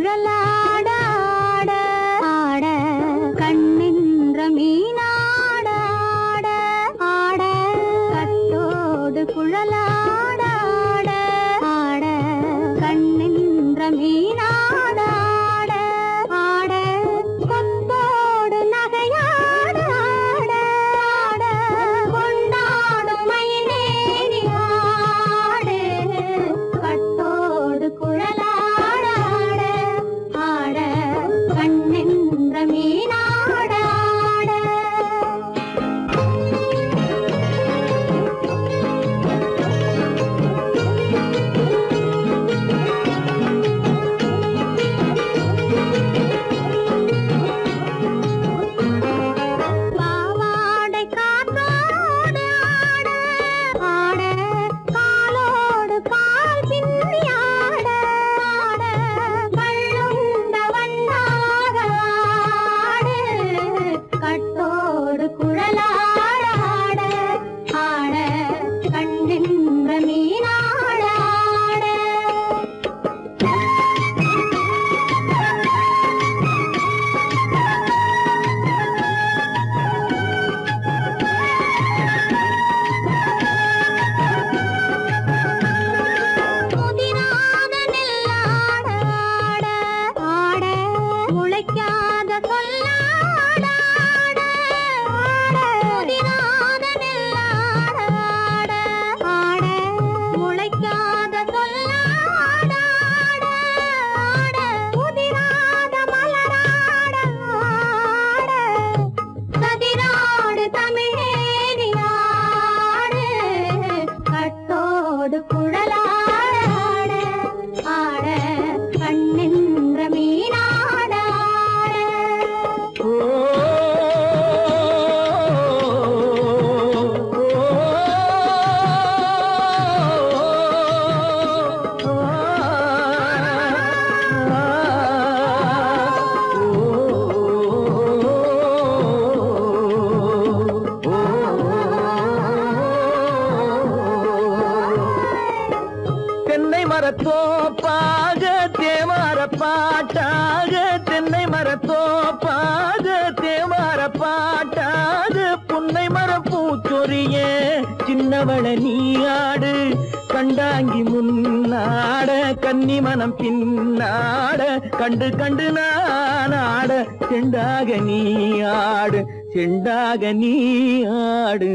குழலாட ஆட ஆட கண்ணின்ற மீனாட ஆட ஆட கட்டோடு குழலாட ஆட ஆட கண்ணின்ற மீனாட ஆட ஆட கொத்தோடு நகையாட ஆட ஆட கொண்டாடும் மயிலேறி ஆடு கட்டோடு குழலாட ஆட ஆட கண்ணென்ற மீனாட ஆட பாவாடை காற்றோடு ஆட ஆட காலோடு கால் பின்னி ஆட ஆட கள்ளுண்ட வண்ணாக ஆடு கட்டோடு குழலாட ஆட ஆட கண்ணின்ற மீனாட ஆட முதிராத நெல்லாட ஆட ஆட முளைக்காத சொல்லாட ஆட ஆட முதிராத நெல்லாட ஆட ஆட முளைக்காத சொல்லாட ஆட ஆட முதிராத மலராட ஆட கதிராடு தமிழேறி ஆடு கட்டோடு குழலாட ஆட ஆட கண்ணின்ற மீனாட ஆட தென்னை மரத்தோப்பாக தேமார பாட்டாக தென்னை மரத்தோப்பாக தேமார பாட்டாக புன்னை மரம் பூச்சொரிய சின்னவள நீயாடு கண்டாங்கி முன்னாட கன்னி மனம் பின்னாட கண்டு கண்டு நானாட செண்டாக நீ ஆடு செண்டாக நீ ஆடு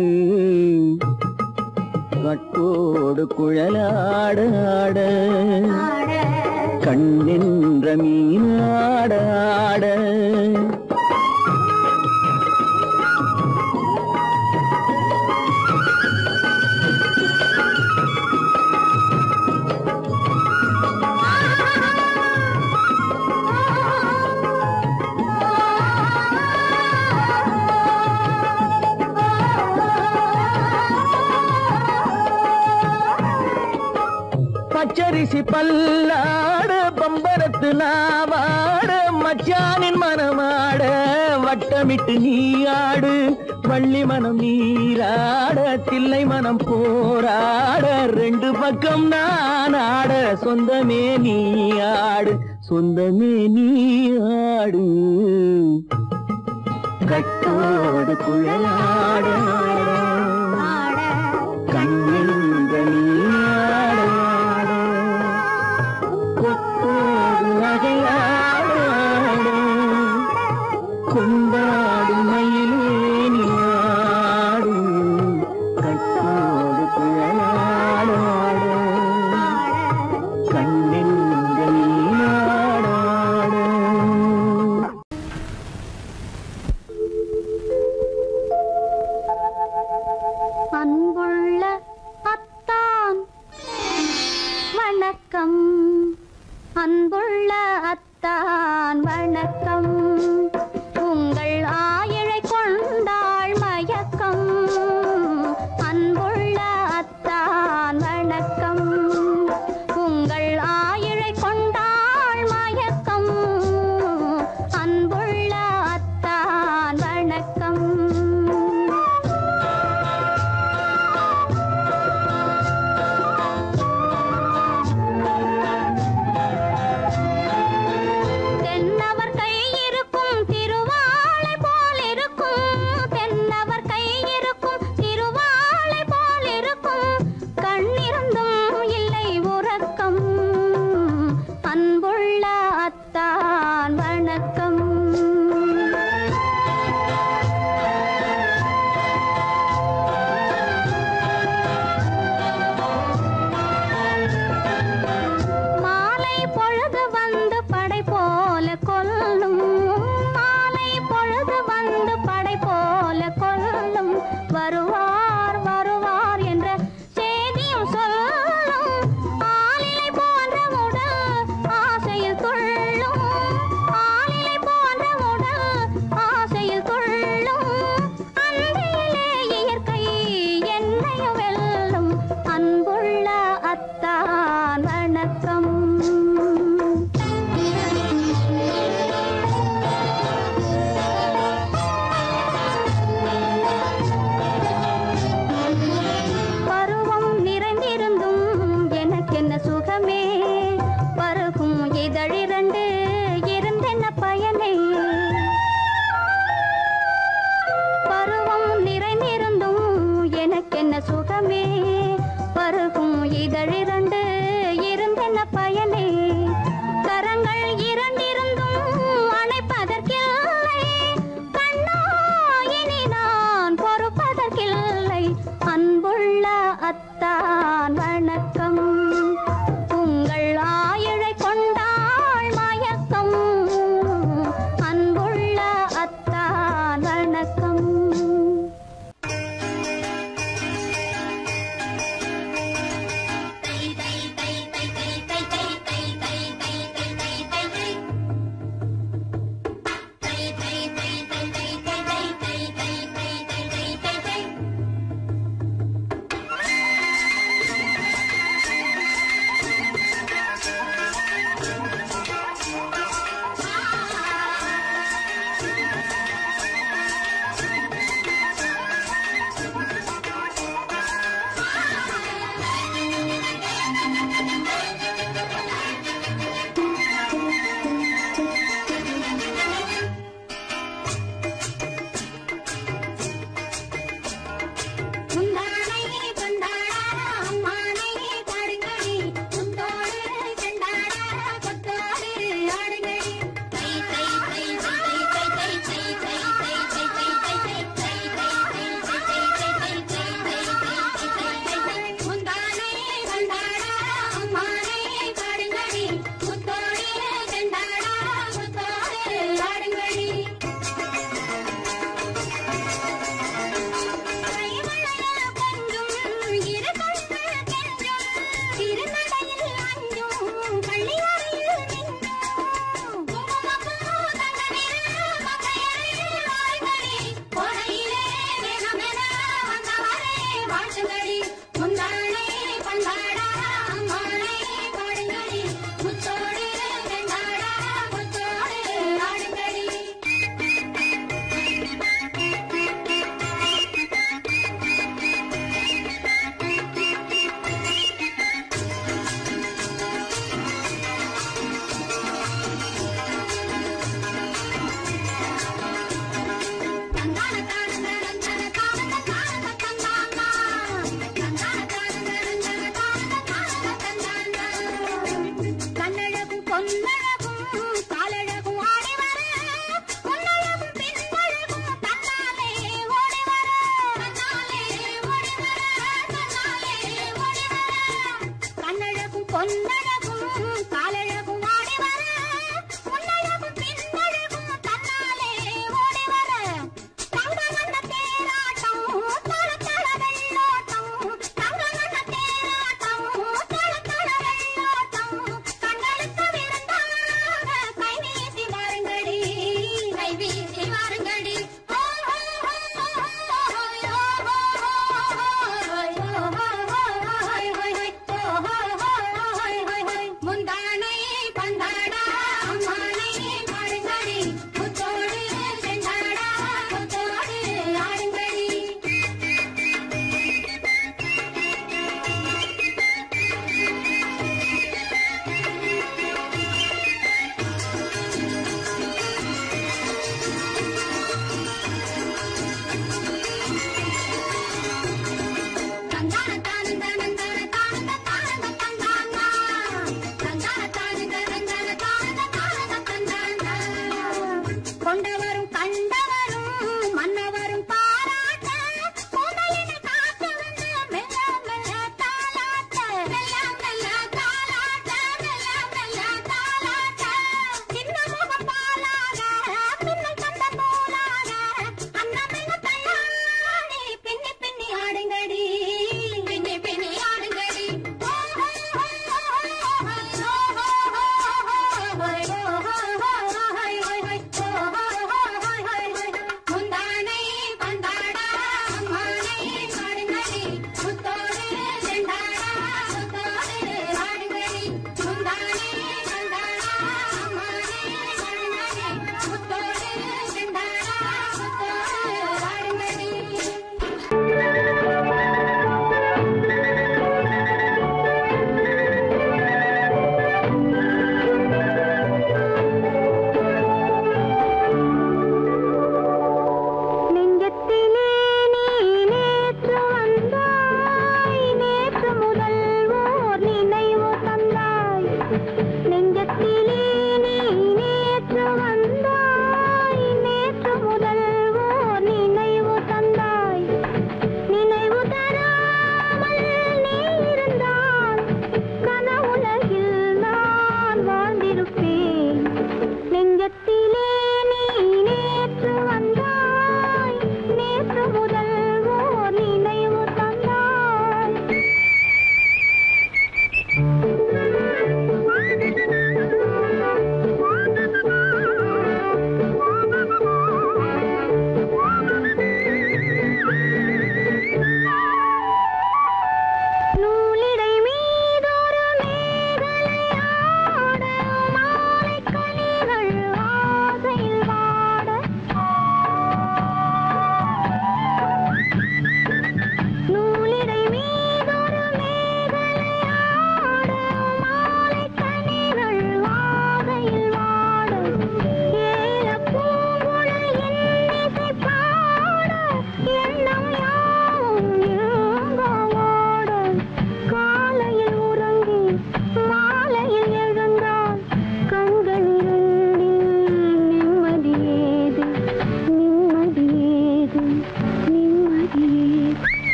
கட்டோடு குழலாட ஆட ஆட கண்ணின்ற மீனாட ஆட பச்சரிசி பல்லாட பம்பரத்து நாவாட மச்சானின் மனமாட வட்டமிட்டு நீயாடு வள்ளி மனம் நீராட தில்லை மனம் போராட ரெண்டு பக்கம் நான் ஆட சொந்தமே நீயாடு சொந்தமே நீயாடு கட்டோடு குழலாட ஆட கண்ணின்ற நீயாட கொத்தோடு நகையாட கொண்டாடு மயிலே நீயாடு கட்டோடு குழலாட கண்ணின்ற நீயாட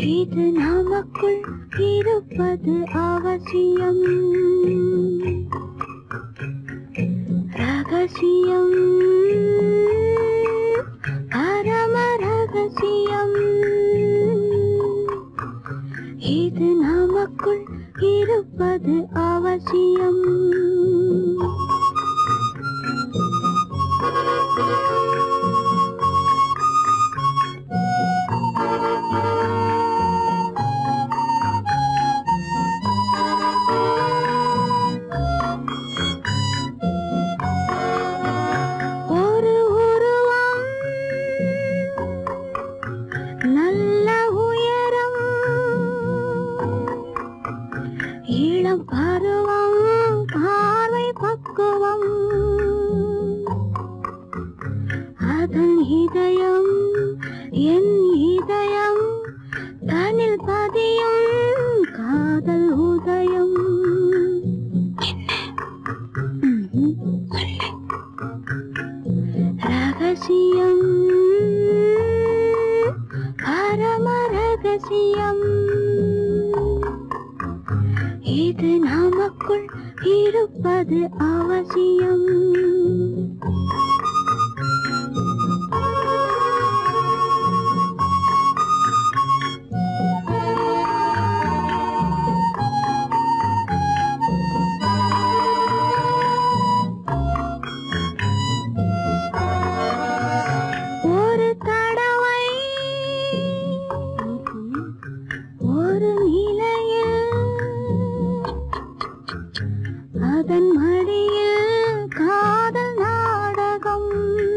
இது நமக்குள் இருப்பது அவசியம் ரகசியம் பரம ரகசியம் இது நமக்குள் இருப்பது அவசியம் ஒரு உருவம் நல்ல உயரம் இளம் பருவம் பார்வை பக்குவம் அதன் இதயம் என் இதயம் தனில் பதியும் காதல் உதயம் ம்ஹும். ரகசியம் பரம ரகசியம் இது நமக்குள் இருப்பது அவசியம் ஒரு தடவை ஒரு நிலையில் அதன் மடியில் காதல் நாடகம்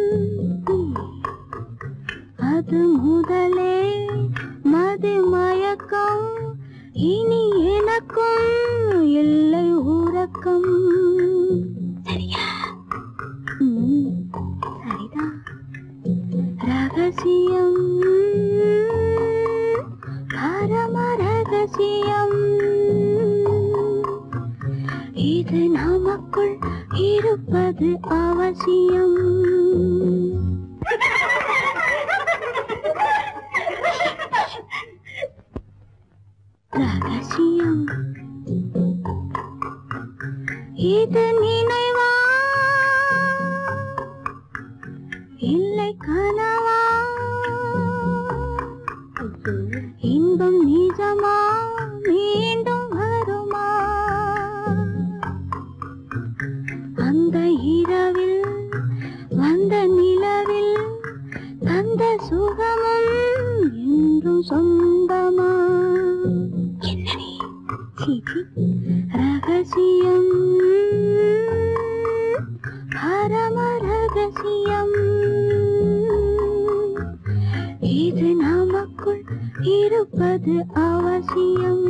அது முதலே மது மயக்கம் இனி எனக்கும் இல்லை உறக்கம் சரியா ம், சரிதான் ரகசியம் பரம ரகசியம் இது நமக்குள் இருப்பது அவசியம் ரகசியம் இது நினைவா இல்லை கனவா இன்பம் நிஜமா மீண்டும் வருமா அந்த இரவில் வந்த நிலவில் தந்த சுகமும் என்றும் சொந்தமா என்னடி சீச்சி ரகசியம் பரம ரகசியம் இது நமக்குள் இருப்பது அவசியம்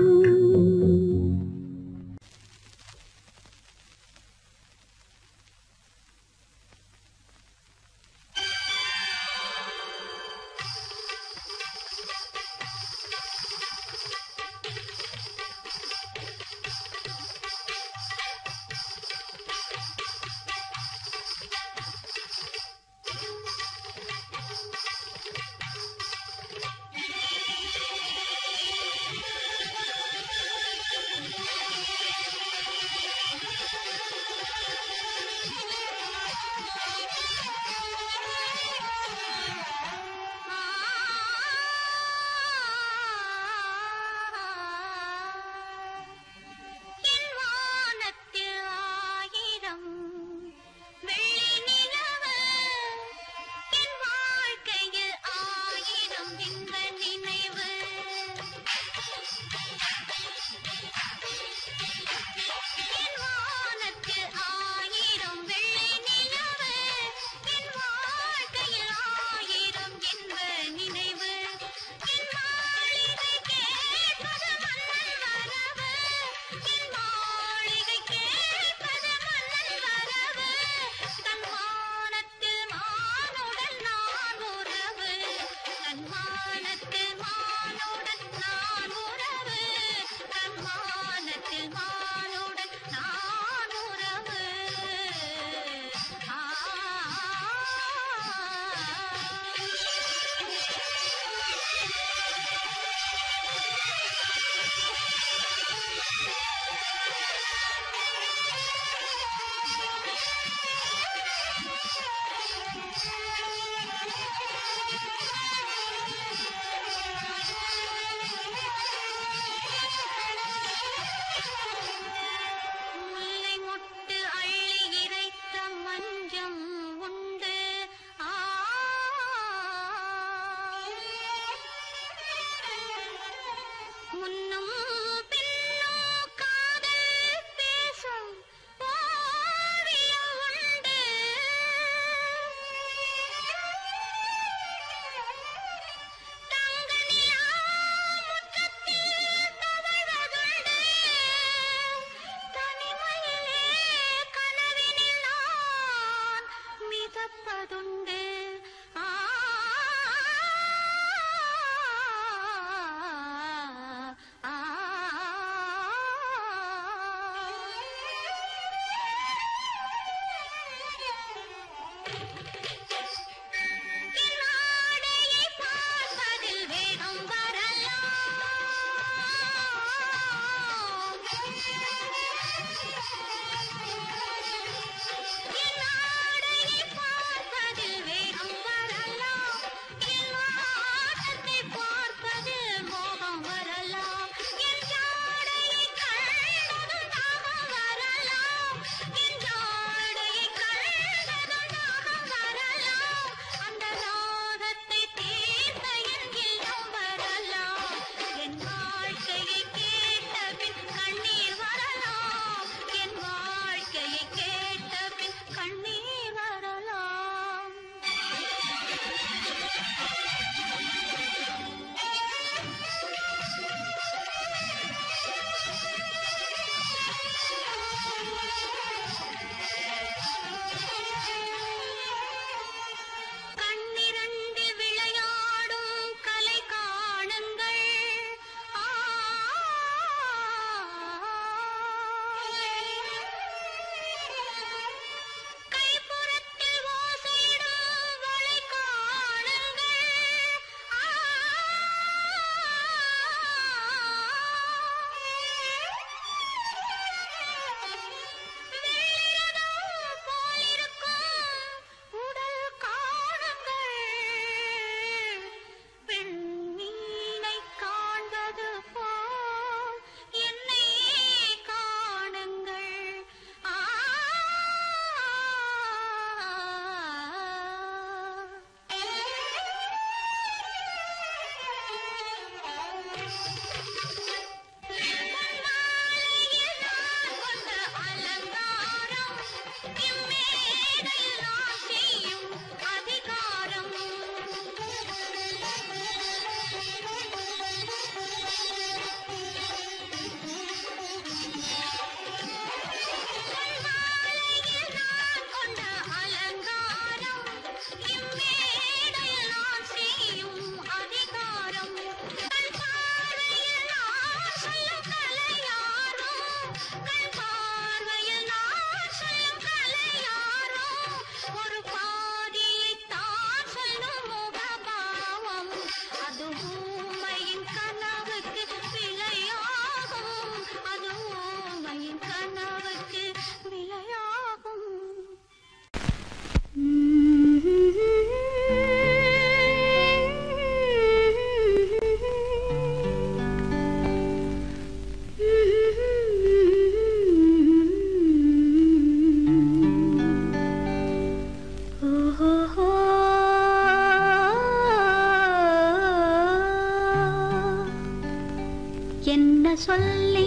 என்ன சொல்லி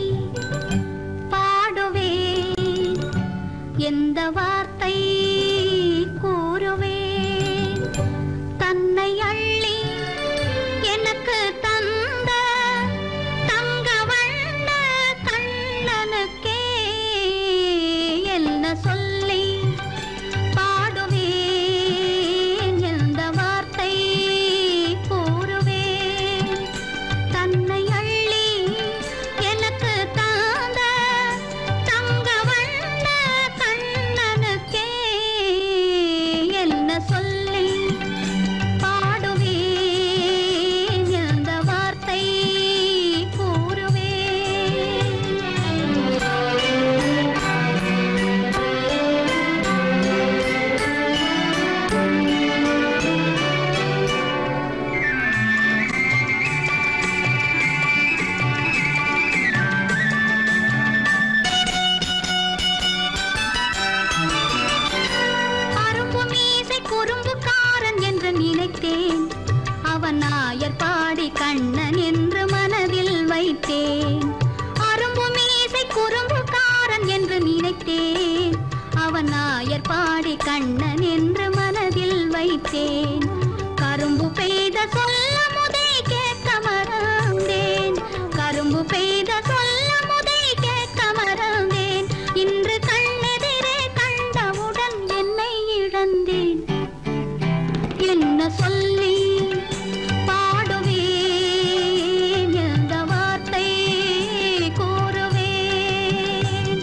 பாடுவேன் எந்த வார்த்தை கூறுவேன் தன்னை அள்ளி எனக்கு தந்த தங்க வண்ண கண்ணனுக்கே என்ன சொல்லி பாடுவேன் எந்த வார்த்தை கூறுவேன் தன்னை அள்ளி எனக்கு தாந்த தங்க வண்ண கண்ணனுக்கே என்ன சொல்லி பாடுவேன் எந்த வார்த்தை கூறுவேன் அரும்பு மீசை குறும்புக்காரன் என்று நினைத்தேன் அவன் நாயர் பாடி கண்ணன் என்று மனதில் வைத்தேன் அரும்பு மீசை குறும்புக்காரன் என்று நினைத்தேன் அவன் நாயர் பாடி கண்ணன் என்று மனதில் வைத்தேன் கரும்பு பெய்த சொல்ல முதை கேட்க மறந்தேன் கரும்பு பெய்த சொல்ல முதை கேட்க மறந்தேன் இன்று கண்ணெதிரே கண்டவுடன் என்னை இழந்தேன் என்ன சொல்லி பாடுவேன் எந்த வார்த்தை கூறுவேன்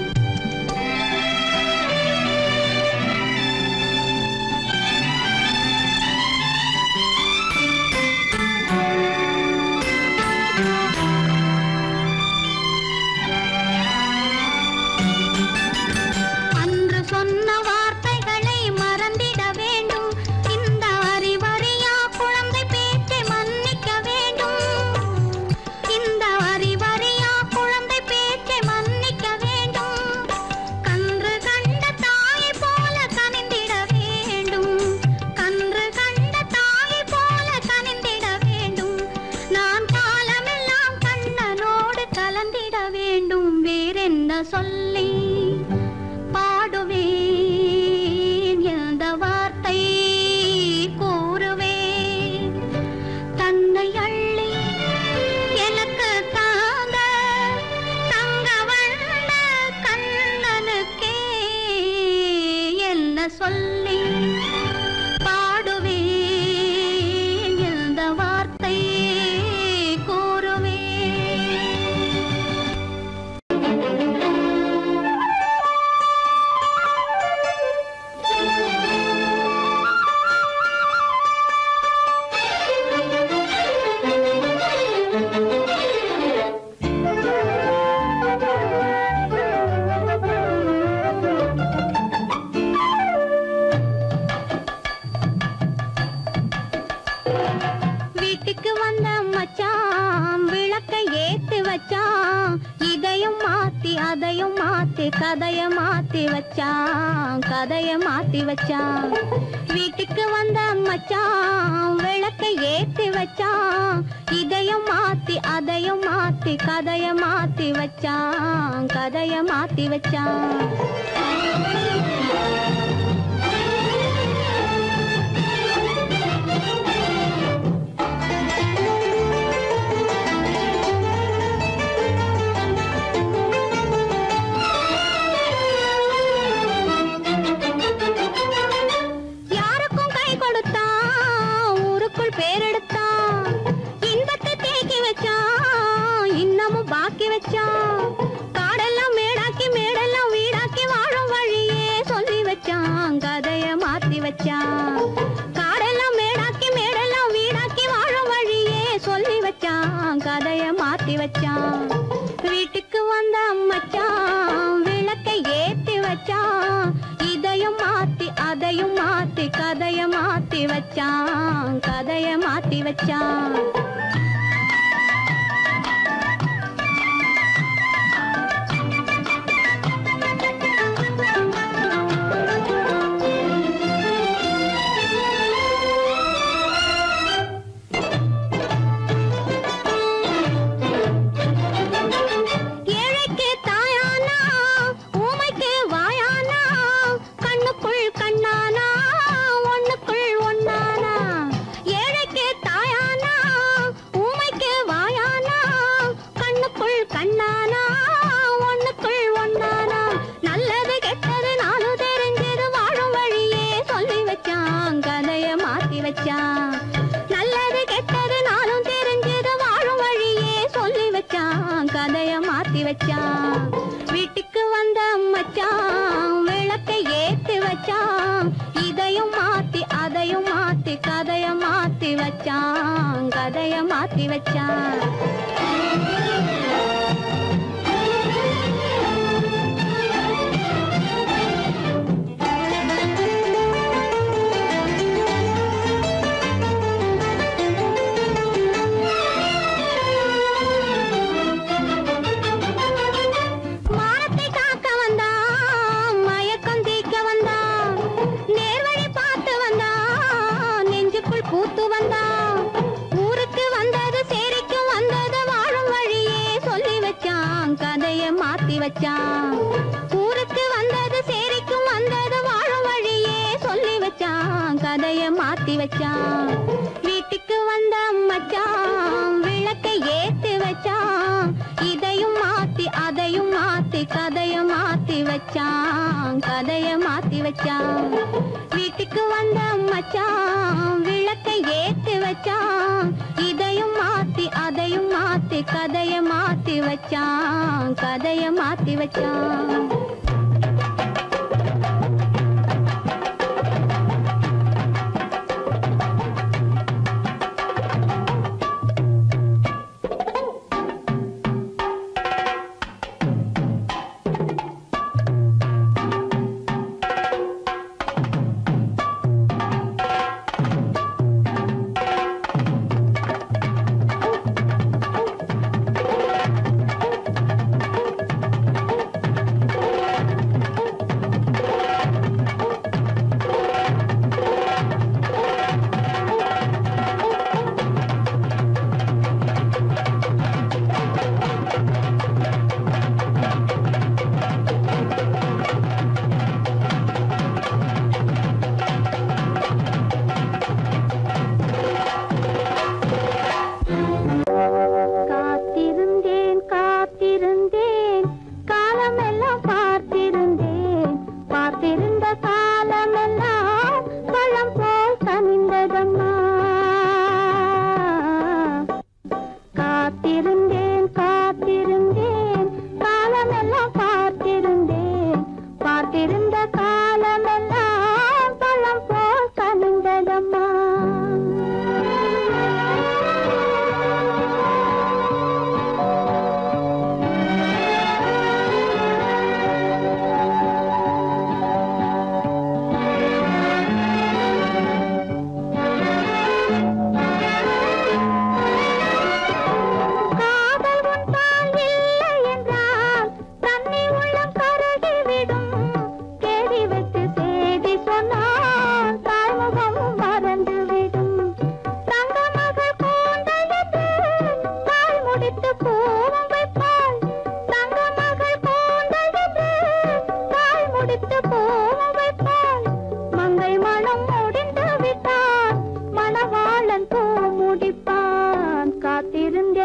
அன்று சொன்ன வார்த்தைகளை மறந்திட வேண்டும் இந்த அறிவறியா குழந்தை பேச்சை மன்னிக்க வேண்டும் இந்த அறிவறியா குழந்தை பேச்சை மன்னிக்க வேண்டும் கன்று கண்ட தாயை போல கனிந்திட வேண்டும் கன்று கண்ட தாயை போல கனிந்திட வேண்டும் நான் காலமெல்லாம் கண்ணனோடு கலந்திட வேண்டும் வேறென்ன சொல்லி பாடுவேன் எந்த வார்த்தை கூறுவேன் தன்னை அள்ளி எனக்கு தாந்த தங்க வண்ண கண்ணனுக்கே என்ன சொல்லி பாடுவேன் எந்த வார்த்தை கூறுவேன் வீட்டுக்கு வந்த மச்சான் விளக்கை ஏத்தி வச்சான் இதையும் மாத்தி அதையும் மாத்தி கதைய மாத்தி வச்சான் கதைய மாத்தி வச்சான் வீட்டுக்கு வந்த மச்சான் விளக்கை ஏத்தி வச்சான் இதையும் மாத்தி மாத்தி அதையும் மாத்தி கதைய மாத்தி வச்சான் கதைய மாத்தி வச்சான் யாருக்கும் கை கொடுத்தான் ஊருக்குள் பேரெடுத்தான் இன்பத்தை தேக்கி வச்சான் இன்னமும் பாக்கி வச்சான் காடெல்லாம் மேடாக்கி மேடெல்லாம் வீடாக்கி வாழும் வழியே சொல்லி வச்சான் கதைய மாத்தி வச்சான் காடெல்லாம் மேடாக்கி மேடெல்லாம் வீடாக்கி வாழும் வழியே சொல்லி வச்சான் கதைய மாத்தி வச்சான் வீட்டுக்கு வந்த மச்சான் விளக்கை ஏத்தி வச்சான் இதையும் மாத்தி அதையும் மாத்தி கதைய மாத்தி வச்சான் கதைய மாத்தி வச்சான் ஏழைக்கு தாயானா ஊமைக்கு வாயானா கண்ணுக்குள் கண்ணானா ஒண்ணுக்குள் ஒண்ணானா ஏழைக்கு தாயானா ஊமைக்கு வாயானா கண்ணுக்குள் கண்ணானா ஒண்ணுக்குள் ஒண்ணானா நல்லது கெட்டது நாலு தெரிஞ்சது வாழும் வழியே சொல்லி வச்சான் கதைய மாத்தி வச்சான் நல்லது கெட்டது நாளும் தெரிஞ்சது வாழும் வழியே சொல்லி வச்சான் கதைய மாத்தி வச்சான் வீட்டுக்கு வந்த மச்சான் விளக்கை ஏத்தி வச்சான் இதையும் மாத்தி அதையும் மாத்தி கதைய மாத்தி வச்சான் கதைய மாத்தி வச்சான் மானத்தை காக்க வந்தான் மயக்கம் தீக்க வந்தான் நேர்வழி பார்த்து வந்தான் நெஞ்சுக்குள் பூத்து வந்தான் ஊருக்கு வந்தது சேரிக்கும் வந்தது வாழும் வழியே சொல்லி வச்சான் கதைய மாத்தி வச்சான் ஊருக்கு வந்தது சேரிக்கும் வந்தது வாழும் வழியே சொல்லி வச்சான் கதைய மாத்தி வச்சான் வீட்டுக்கு வந்த மச்சான் விளக்கை ஏத்தி வச்சான் இதையும் மாத்தி அதையும் மாத்தி கதைய மாத்தி வச்சான் கதைய மாத்தி வச்சான் வீட்டுக்கு வந்த மச்சான் விளக்கை ஏத்தி வச்சான் இதையும் மாத்தி அதையும் மாத்தி கதைய மாத்தி வச்சான் கதைய மாத்தி வச்சான்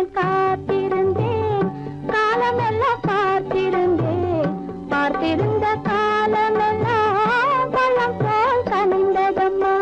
காத்திருந்தேன் காத்திருந்தேன் காலமெல்லாம் பார்த்திருந்தேன் பார்த்திருந்த காலமெல்லாம் பழம் போல் கனிந்ததம்மா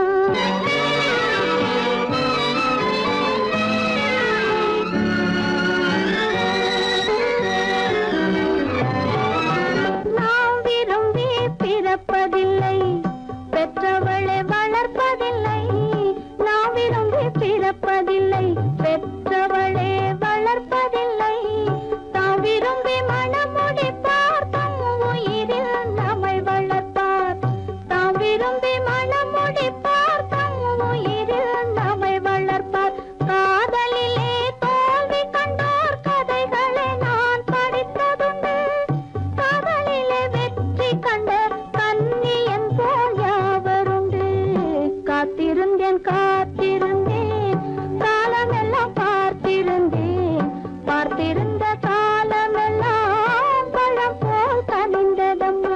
நாம் விரும்பி பிறப்பதில்லை பெற்றவளை வளர்ப்பதில்லை நாம் விரும்பி பிறப்பதில்லை பெற்றவளே வளர்ப்பதில்லை தாம் விரும்பி மனமுடி பார்த்தம் உயிரில் நம்மை வளர்ப்பார் தாம் விரும்பி மனமுடி பார்த்தம் உயிரில் நம்மை வளர்ப்பார் காதலிலே தோல்வி கண்டோர் கதைகளை நான் படித்ததுண்டு காதலிலே வெற்றி கண்ட கன்னியன் போல் யாவருண்டு காத்திருந்தேன் காத்திருந்தேன் காலமெல்லாம் பார்த்திருந்தேன் பார்த்திருந்த காலமெல்லாம் பழம் போல் கனிந்ததம்மா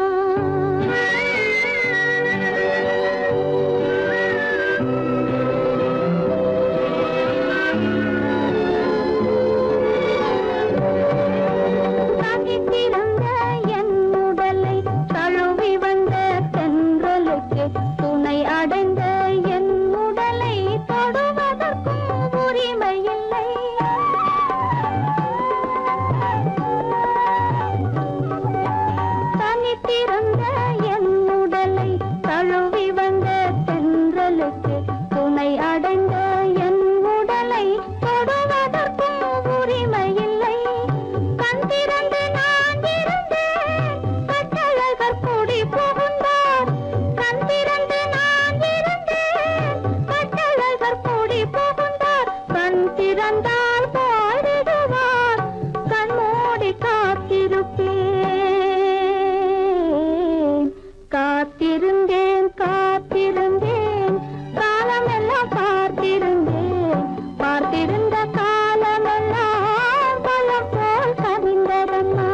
தனித்திருந்த என் உடலை தழுவி வந்த தென்றலுக்கு துணை அடைந்த என் உடலை தொடுவதற்கும் உரிமை இல்லை தனித்திருந்த என் உடலை தழுவி வந்த தென்றலுக்கு துணை அடைந்த என் உடலை தொடுவதற்கும் உரிமை இல்லை கண் திறந்து நான் இருந்தேன் கட்டழகர் கூடி புகுந்தார் கண் திறந்து நான் இருந்தேன் கட்டழகர் கூடி புகுந்தார் கண் திறந்தால் பாடிடுவார் கண் மூடி காத்திருப்பேன் காத்திருந்தேன் காத்திருந்தேன் காலமெல்லாம் பார்த்திருந்தேன் பார்த்திருந்த காலமெல்லாம் பழம் போல் கவிந்ததம்மா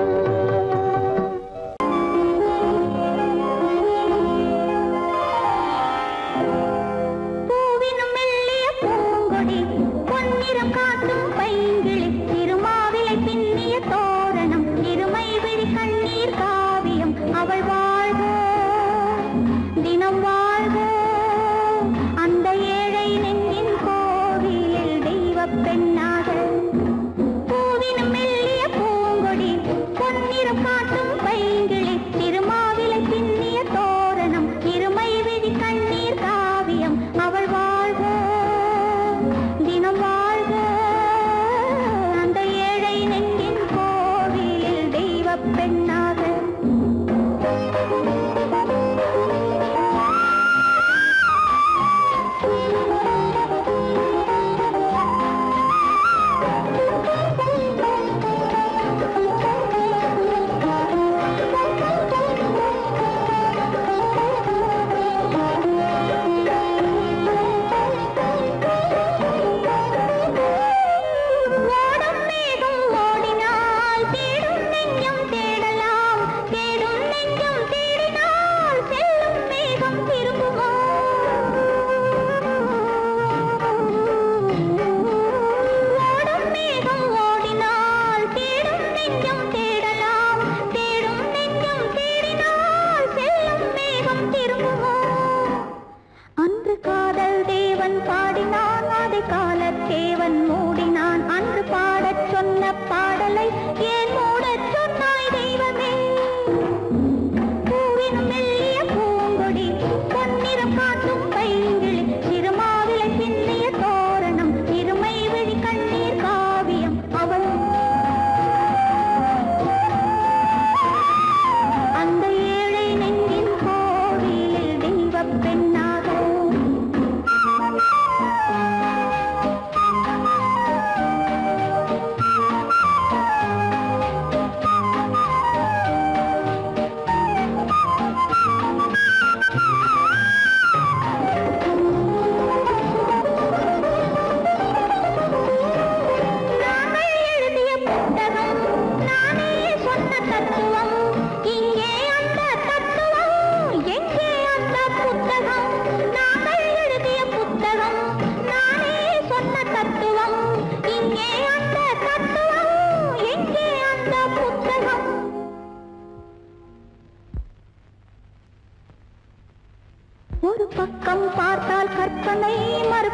பூவினும் மெல்லிய பூங்கொடி பொன்னிறம் காட்டும் பைங்கிளி திருமாவிலை பின்னிய தோரணம் இருமை விழி கண்ணீர் காவியம் அவள் வாழ்க தினம் வாழ்க அந்த ஏழை நெஞ்சின் கோவிலில் தெய்வப் பெண்ணாக பூவினும் மெல்லிய பூங்கொடி பொன்னிறம் காட்டும் பைங்கிளி திருமாவிலை பின்னிய தோரணம் இருமை விழி கண்ணீர் காவியம் அவள் வாழ்க தினம் வாழ்க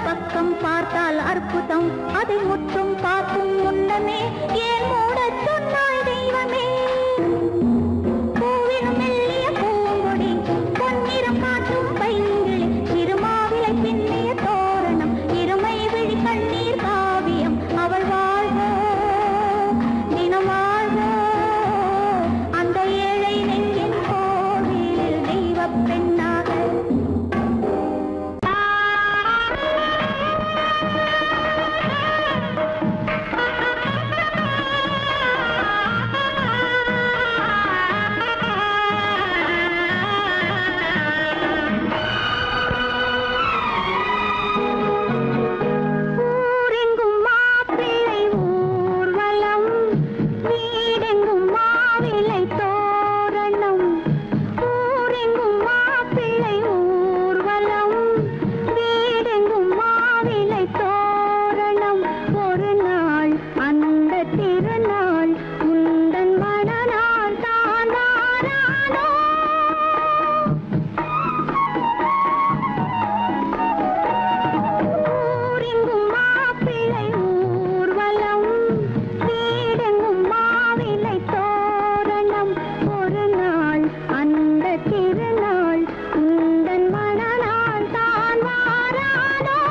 பக்கம் பார்த்தால் அற்புதம் அதை முற்றும் பார்க்கும் முன்னமே ஏன் மூடச் சொன்னாய் தெய்வமே பூவினும் மெல்லிய பூங்கொடி பொன்னிறம் காட்டும் பைங்கிளி திருமாவிலை பின்னிய தோரணம் இருமை விழி கண்ணீர் காவியம் அவள் வாழ்க தினம் வாழ்க அந்த ஏழை நெஞ்சின் கோவிலில் தெய்வப் பெண்ணாக ஊரெங்கும் மாப்பிள்ளை ஊர்வலம் வீடெங்கும் மாவிலை தோரணம் ஊரெங்கும் மாப்பிள்ளை ஊர்வலம் வீடெங்கும் மாவிலை தோரணம் ஒரு நாள் அந்த திருநாள் உந்தன் மனநாள் தான் வாரானோ ஊரெங்கும் மாப்பிள்ளை ஊர்வலம் வீடெங்கும் மாவிலை தோரணம் ஒரு நாள் அந்த திருநாள் உந்தன் மனநாள் தான் வாரானோ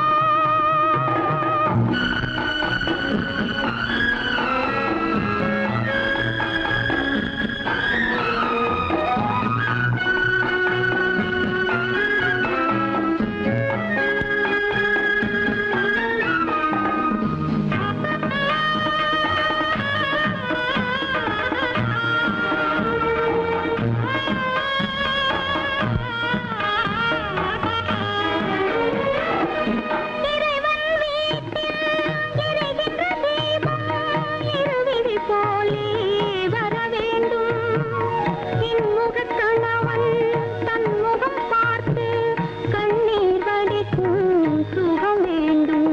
இறைவன் வீட்டில் எரிகின்ற தீபம் இருவிழி போலே வர வேண்டும் இன்முகக் கணவன் தன் முகம் பார்த்து கண்ணீர் வடிக்கும் சுகம் வேண்டும்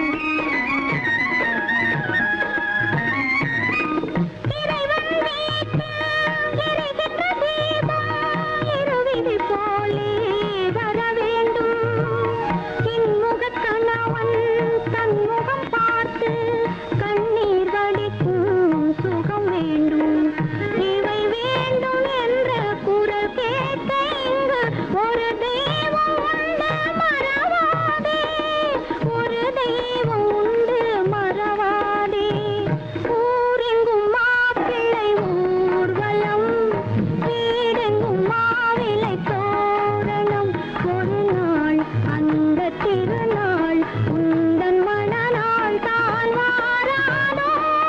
இறைவன் வீட்டில் எரிகின்ற தீபம் இருவிழி போலே வர வேண்டும் இன்முகக் கணவன் தன் முகம் பார்த்து கண்ணீர் வடிக்கும் சுகம் வேண்டும் இவை வேண்டும் என்ற குரல் கேட்க இங்கு ஒரு தெய்வம் உண்டு மறவாதே ஒரு தெய்வம் உண்டு மறவாதே ஊரெங்கும் மாப்பிள்ளை ஊர்வலம் வீடெங்கும் மாவிலை தோரணம் ஒரு நாள் அந்த திருநாள் உந்தன் மனநாள் தான் வாராதோ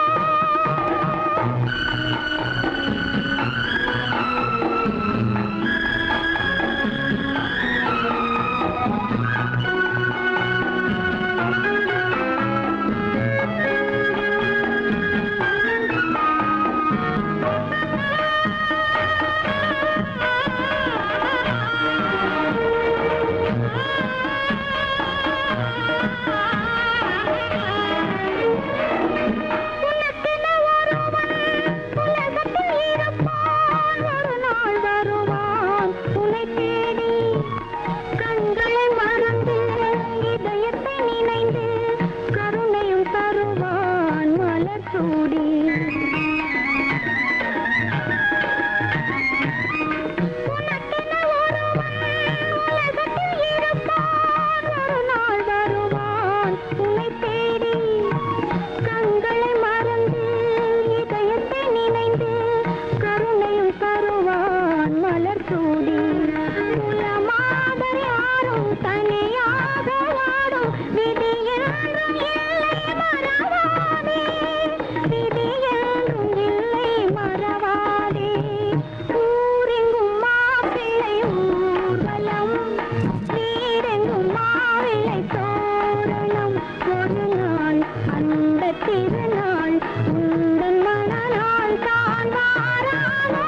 உனக்கென ஒருவன் உலகத்தில் இருப்பான் ஒரு நாள் வருவான் உன்னை தேடி கண்களை மறந்து இதயத்தை நினைந்து கருணையும் தருவான் மலர் சூடி உனக்கென ஒருவன் உலகத்தில் இருப்பான் ஒரு நாள் வருவான் உன்னை தேடி கண்களை மறந்து இதயத்தை நினைந்து கருணையும் தருவான் மலர் சூடி குலமாக யாரும் தனியாக வாடும் விதி என்றும் இல்லை மறவாதே விதி என்றும் இல்லை மறவாதே ஊரெங்கும் மாப்பிள்ளை ஊர்வலம் வீடெங்கும் மாவிலை தோரணம் ஒரு நாள் அந்த திருநாள் உந்தன் மனநாள் தான் வாரானோ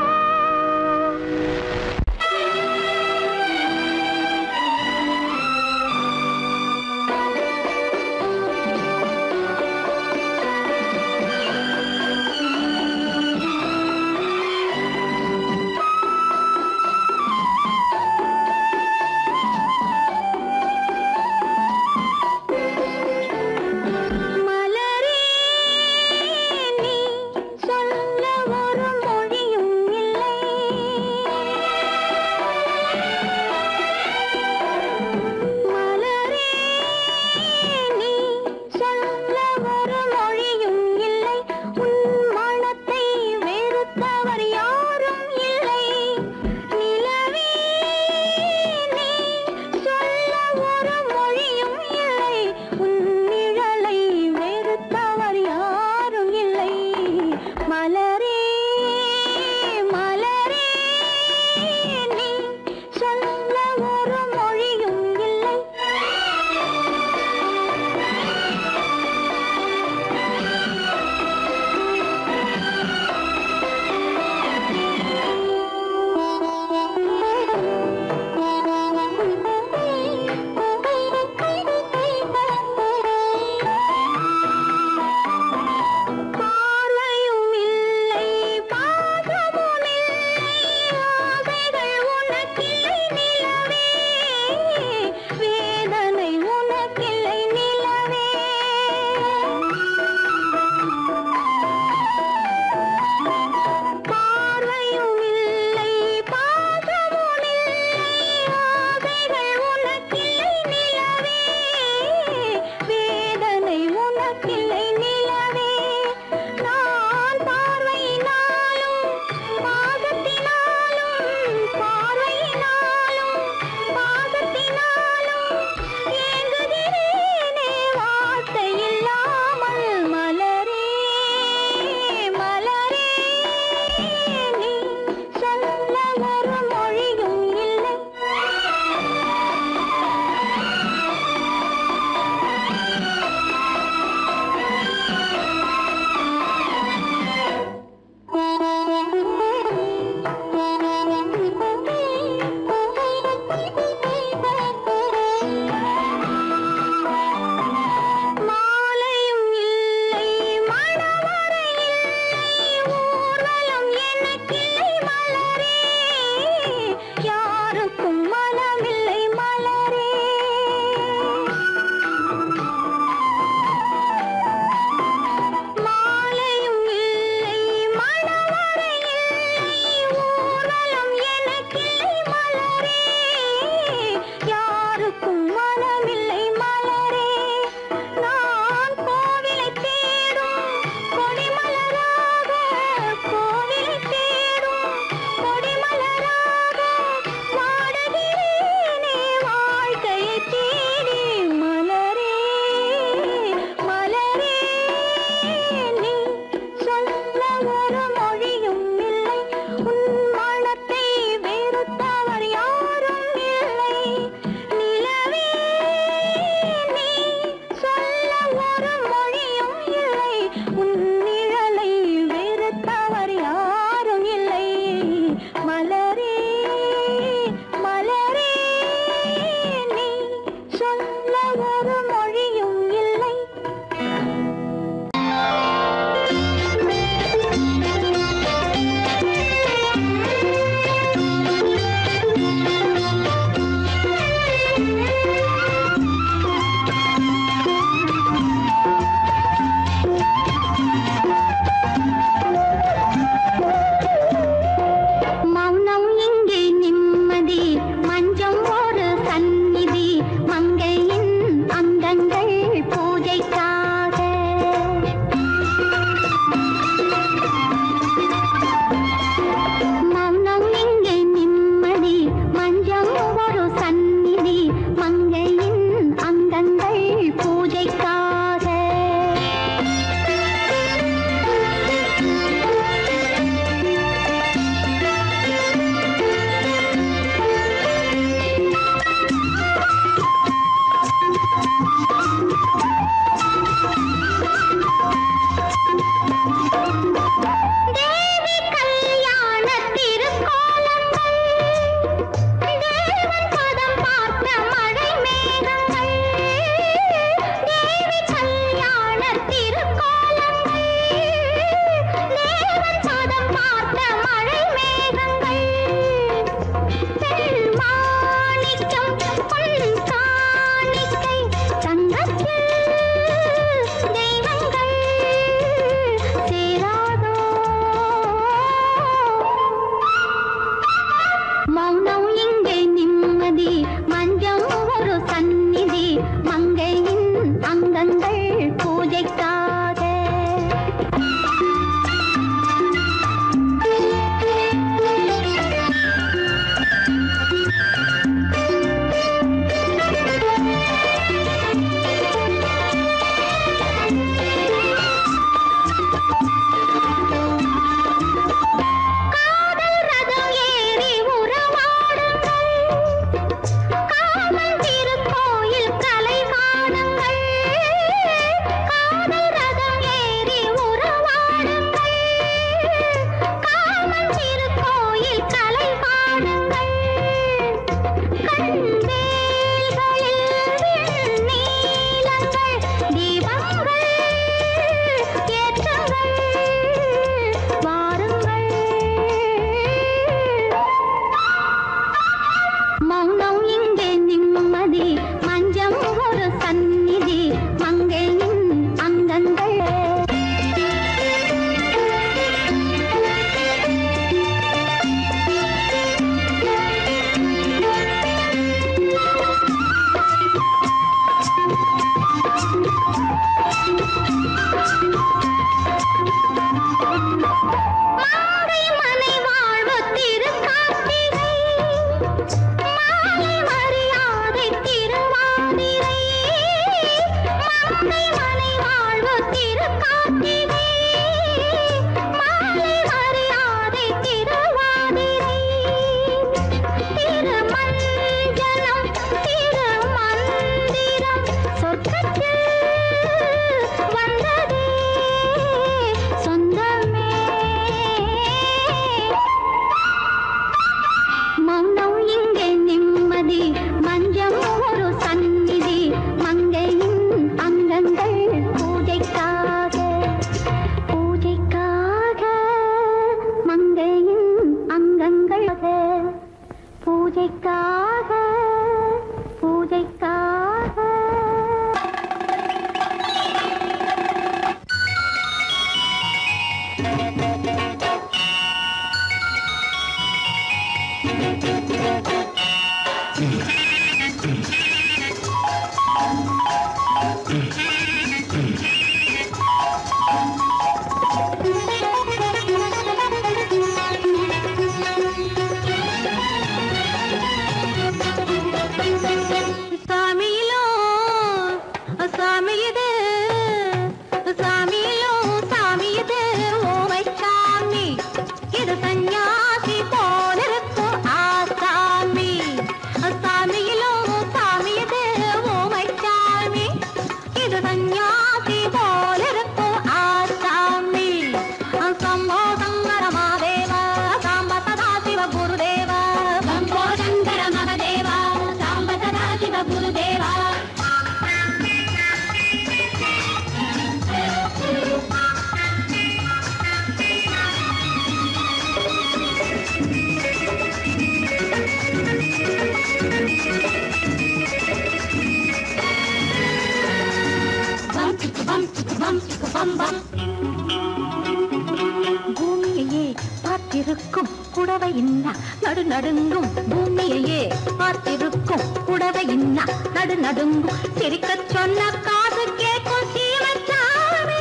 காத்திருக்கும் புடவை இன்னா நடு நடுங்கும் பூமியையே பார்த்திருக்கும் புடவை இன்னா நடு நடுங்கும் சிரிக்கச் சொன்ன காது கேட்கும் சீமச்சாமி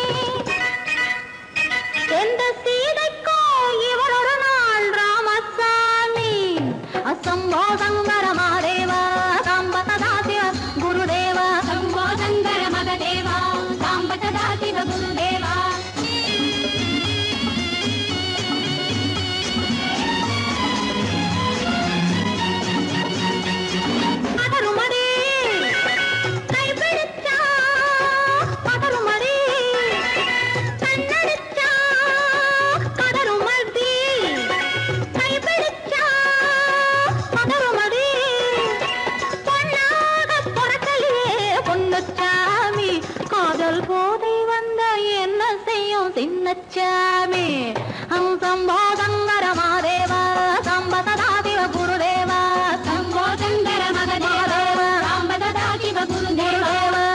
எந்த சீதைக்கோ இவர் ஒரு நாள் ராமசாமி அசம்போ சங்கர மகாதேவா சாம்ப சதா சிவ குருதேவா சம்போ சங்கர மகதேவா சாம்ப சதா சிவ குருதேவா பதறுமடி கைபிடிச்சா பதறுமடி கண்ணடிச்சா பதறுமடி கைபிடிச்சா பதறுமடி பொன்னாக பொறக்கலையே பொன்னுச்சாமி காதல் போதை வந்த என்ன செய்யும் சின்னச்சாமி சம்போ சங்கர மாதேவா சம்ப சதாதிவ குருதேவா சம்போ சங்கர மகதேவா சம்ப சதாதிவ குருதேவா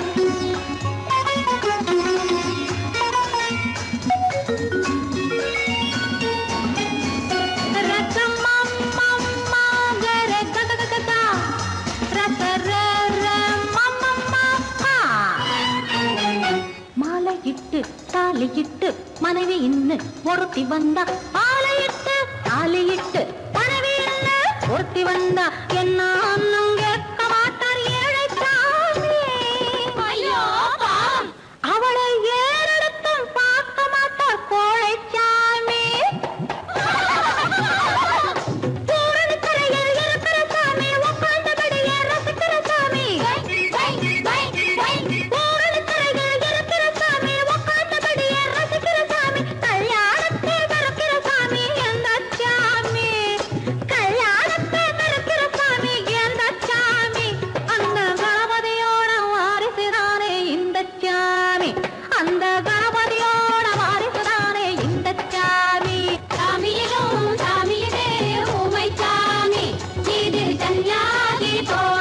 மாலையிட்டு தாலியிட்டு மனைவி இன்னு ஒருத்தி வந்தா மாலையிட்டு தாலியிட்டு மனைவி இன்னு ஒருத்தி வந்தா என்ன அண்ணன் கேட்க மாட்டார் ஏழை சாமி ஐயோ அவளை ஏறெடுத்தும் பார்க்க மாட்டார் கோழைச்சாமி பூரணிக்கரையில் இருக்கிற சாமி, உட்கார்ந்தபடியே ரசிக்கிற சாமி. பூரணிக்கரையில் இருக்கிற சாமி, உட்கார்ந்தபடியே ரசிக்கிற சாமி. கல்யாணத்தை மறக்கிற சாமி, எந்த சாமி? கல்யாணத்தை மறக்கிற சாமி, எந்த சாமி? அந்த கணபதியோட வாரிசுதானே இந்த சாமி அந்த கணபதியோட வாரிசுதானே இந்த சாமி சாமியிலும் சாமியிலே ஊமை சாமி இது கன்யாதி போ